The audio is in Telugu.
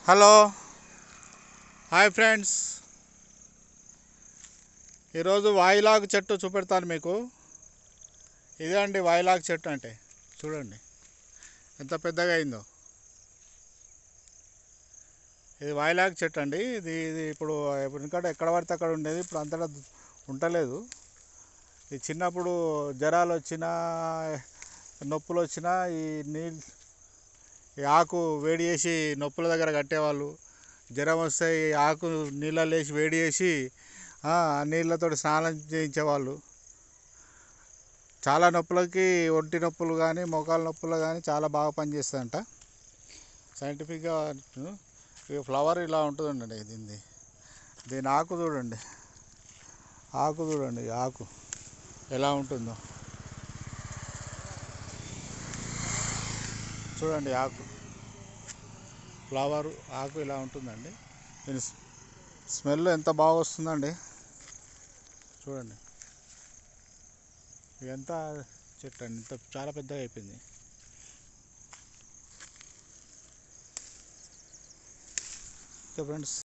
హలో హాయ్ ఫ్రెండ్స్ ఈరోజు వాయిలాగు చెట్టు చూపెడతాను మీకు ఇదే అండి వాయిలాగు చెట్టు అంటే చూడండి ఎంత పెద్దగా అయిందో ఇది వాయిలాగు చెట్టు అండి ఇది ఇది ఇప్పుడు ఎందుకంటే ఎక్కడ పడితే అక్కడ ఉండేది ఇప్పుడు అంతటా ఉండలేదు ఇది చిన్నప్పుడు జ్వరాలు వచ్చినా నొప్పులు వచ్చినా ఈ నీళ్ళు ఈ ఆకు వేడి చేసి నొప్పుల దగ్గర కట్టేవాళ్ళు జ్వరం వస్తే ఈ ఆకు నీళ్ళలో వేసి వేడి చేసి ఆ నీళ్ళతో స్నానం చేయించేవాళ్ళు చాలా నొప్పులకి ఒంటి నొప్పులు కానీ మోకాల నొప్పులు కానీ చాలా బాగా పనిచేస్తుందంట సైంటిఫిక్గా ఈ ఫ్లవర్ ఇలా ఉంటుందండి దీన్ని దీని ఆకు చూడండి ఆకు చూడండి ఈ ఆకు ఎలా ఉంటుందో చూడండి ఆకు ఫ్లవర్ ఆకు ఇలా ఉంటుందండి దీని స్- స్మెల్ ఎంత బాగా వస్తుందండి చూడండి ఇదంతా చెట్టు అండి ఇంత చాలా పెద్దగా అయిపోయింది ఓకే ఫ్రెండ్స్